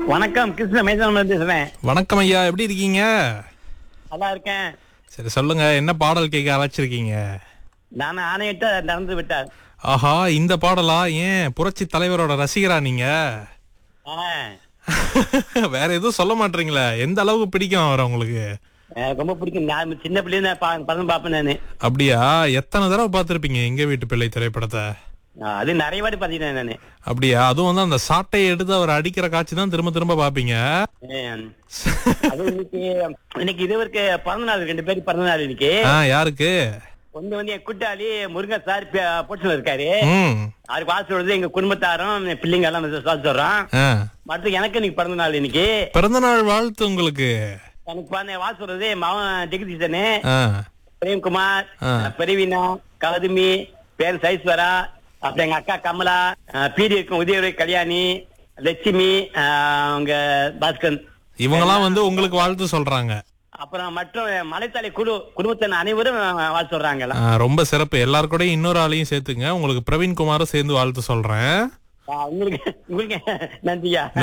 வணக்கம் கிருஷ்ண மேசன் பேசுறேன் வணக்கம் ஐயா எப்படி இருக்கீங்க நல்லா இருக்கேன் சரி சொல்லுங்க என்ன பாடல் கேட்க அழைச்சிருக்கீங்க நான் ஆணையிட்ட நடந்து விட்டார் ஆஹா இந்த பாடலா ஏன் புரட்சி தலைவரோட ரசிகரா நீங்க ஆ, வேற எதுவும் சொல்ல மாட்டீங்களே எந்த அளவுக்கு பிடிக்கும் அவர் உங்களுக்கு எனக்கு ரொம்ப பிடிக்கும் நான் சின்ன பிள்ளைங்க படம் பார்ப்பேன் நானு அப்படியா எத்தனை தடவை பார்த்திருப்பீங்க எங்க வீட்டு பிள்ளை திரைப்படத்தை ஆ, அது நிறைய வாட்டி பாத்தீங்கன்னா நானு அப்படியா அதுவும் வந்து அந்த சாட்டையை எடுத்து அவர் அடிக்கிற காட்சி தான் திரும்ப திரும்ப பாப்பீங்க ஆ, அது இன்னைக்கு இன்னைக்கு இதுவரைக்கு பிறந்த நாள் ரெண்டு பேருக்கு பிறந்த நாள் இன்னைக்கு ஆ யாருக்கு ஒண்ணு வந்து என் கூட்டாளி முருகன் சார் போட்டுல இருக்காரு ம் அவருக்கு வாழ்த்து சொல்றது எங்க குடும்பத்தாரும் என் பிள்ளைங்க எல்லாம் வாழ்த்து சொல்றோம் ஆ. மற்ற எனக்கு இன்னைக்கு பிறந்த நாள் இன்னைக்கு பிறந்த நாள் வாழ்த்து உங்களுக்கு எனக்கு பிறந்த வாழ்த்து சொல்றது என் மகன் ஜெகதீசனு ஆ பிரேம்குமார் ஆ. பெரியவினா கௌதமி பேர் சைஸ்வரா அப்புறம் எங்க அக்கா கமலா அஹ், பீடி இருக்கும் உதயவரை கல்யாணி லட்சுமி அஹ், அவங்க பாஸ்கர் இவங்கெல்லாம் வந்து உங்களுக்கு வாழ்த்து சொல்றாங்க அப்புறம் மற்றும் மலைத்தாளி குழு குடும்பத்தின் அனைவரும் வாழ் சொல்றாங்க ஆ, ரொம்ப சிறப்பு எல்லார் கூடயும் இன்னொரு ஆளையும் சேர்த்துங்க உங்களுக்கு பிரவீன் குமாரும் சேர்ந்து வாழ்த்து சொல்றேன் உங்களுக்கு உங்களுக்கு நன்றியா